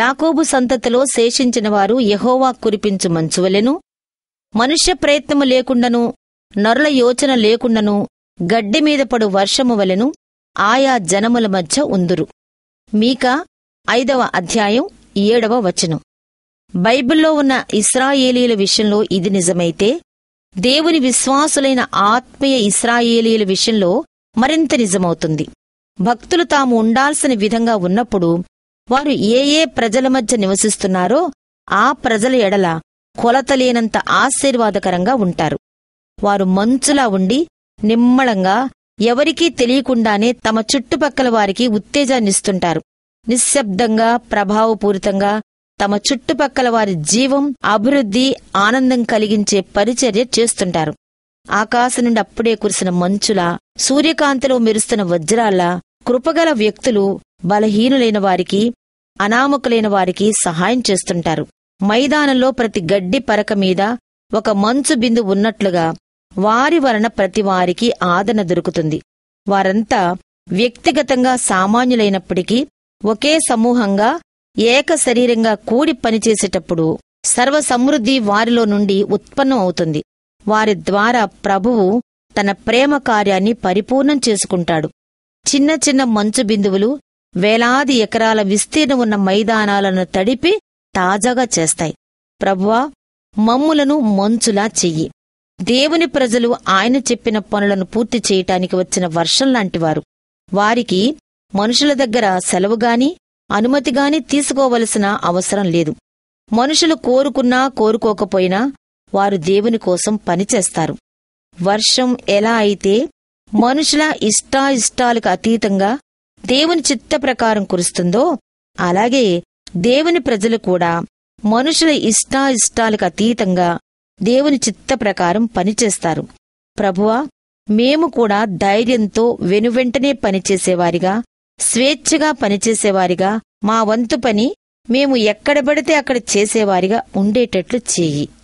యాకోబు సంతతిలో శేషించిన వారు యహోవా కురిపించు మంచువలెను మనుష్య ప్రయత్నము లేకుండను నరుల యోచన లేకుండను గడ్డి మీద పడు వర్షము వలెను ఆయా జనముల మధ్య ఉందురు మీక ఐదవ అధ్యాయం ఏడవ వచనం బైబిల్లో ఉన్న ఇస్రాయేలీల విషయంలో ఇది నిజమైతే దేవుని విశ్వాసులైన ఆత్మీయ ఇస్రాయేలీల విషయంలో మరింత నిజమవుతుంది భక్తులు తాము ఉండాల్సిన విధంగా ఉన్నప్పుడు వారు ఏ ఏ ప్రజల మధ్య నివసిస్తున్నారో ఆ ప్రజల ఎడల కొలతలేనంత ఆశీర్వాదకరంగా ఉంటారు వారు మంచులా ఉండి నిమ్మళంగా ఎవరికీ తెలియకుండానే తమ చుట్టుపక్కల వారికి ఉత్తేజాన్నిస్తుంటారు నిశ్శబ్దంగా ప్రభావపూరితంగా తమ చుట్టుపక్కల వారి జీవం అభివృద్ధి ఆనందం కలిగించే పరిచర్య చేస్తుంటారు ఆకాశం నుండి అప్పుడే కురిసిన మంచులా సూర్యకాంతిలో మెరుస్తున్న వజ్రాల్లా కృపగల వ్యక్తులు బలహీనులైన వారికి అనామకులైన వారికి సహాయం చేస్తుంటారు మైదానంలో ప్రతి గడ్డి పరక మీద ఒక మంచు బిందు ఉన్నట్లుగా వారి వలన ప్రతి వారికి ఆదరణ దొరుకుతుంది వారంతా వ్యక్తిగతంగా సామాన్యులైనప్పటికీ ఒకే సమూహంగా ఏక శరీరంగా కూడి పనిచేసేటప్పుడు సర్వసమృద్ధి వారిలో నుండి ఉత్పన్నం అవుతుంది వారి ద్వారా ప్రభువు తన ప్రేమ కార్యాన్ని పరిపూర్ణం చేసుకుంటాడు చిన్న చిన్న మంచు బిందువులు వేలాది ఎకరాల విస్తీర్ణం ఉన్న మైదానాలను తడిపి తాజాగా చేస్తాయి ప్రభువా మమ్ములను మంచులా చెయ్యి దేవుని ప్రజలు ఆయన చెప్పిన పనులను పూర్తి చేయటానికి వచ్చిన వర్షం లాంటివారు వారికి మనుషుల దగ్గర సెలవుగాని అనుమతిగాని తీసుకోవలసిన అవసరం లేదు మనుషులు కోరుకున్నా కోరుకోకపోయినా వారు దేవుని కోసం పనిచేస్తారు వర్షం ఎలా అయితే మనుషుల ఇష్టాయిష్టాలకు అతీతంగా దేవుని చిత్త ప్రకారం కురుస్తుందో అలాగే దేవుని ప్రజలు కూడా మనుషుల ఇష్టాయిష్టాలకు అతీతంగా దేవుని చిత్త ప్రకారం పనిచేస్తారు ప్రభువా మేము కూడా ధైర్యంతో వెనువెంటనే పనిచేసేవారిగా స్వేచ్ఛగా పనిచేసేవారిగా మా వంతు పని మేము ఎక్కడ పడితే అక్కడ చేసేవారిగా ఉండేటట్లు చేయి